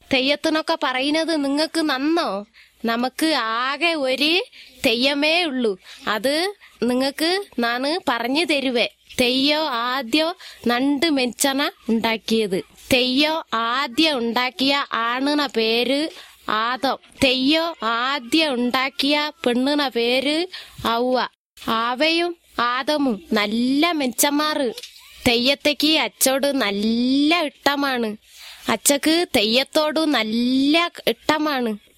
തെയ്യത്തിനൊക്കെ പറയുന്നത് നിങ്ങക്ക് നന്നോ നമുക്ക് ആകെ ഒരു തെയ്യമേ ഉള്ളൂ അത് നിങ്ങക്ക് നാണ് പറഞ്ഞു തരുവേ തെയ്യോ ആദ്യം നണ്ട് മെച്ചന ഉണ്ടാക്കിയത് തെയ്യോ ആദ്യം ഉണ്ടാക്കിയ ആണിന പേര് ആദം തെയ്യോ ആദ്യം ഉണ്ടാക്കിയ പെണ്ണിന പേര് ഔവ ആവയും ആദമും നല്ല മെച്ചന്മാറ് തെയ്യത്തേക്ക് അച്ചോട് നല്ല ഇഷ്ടമാണ് അച്ചക്ക് തെയ്യത്തോട് നല്ല ഇഷ്ടമാണ്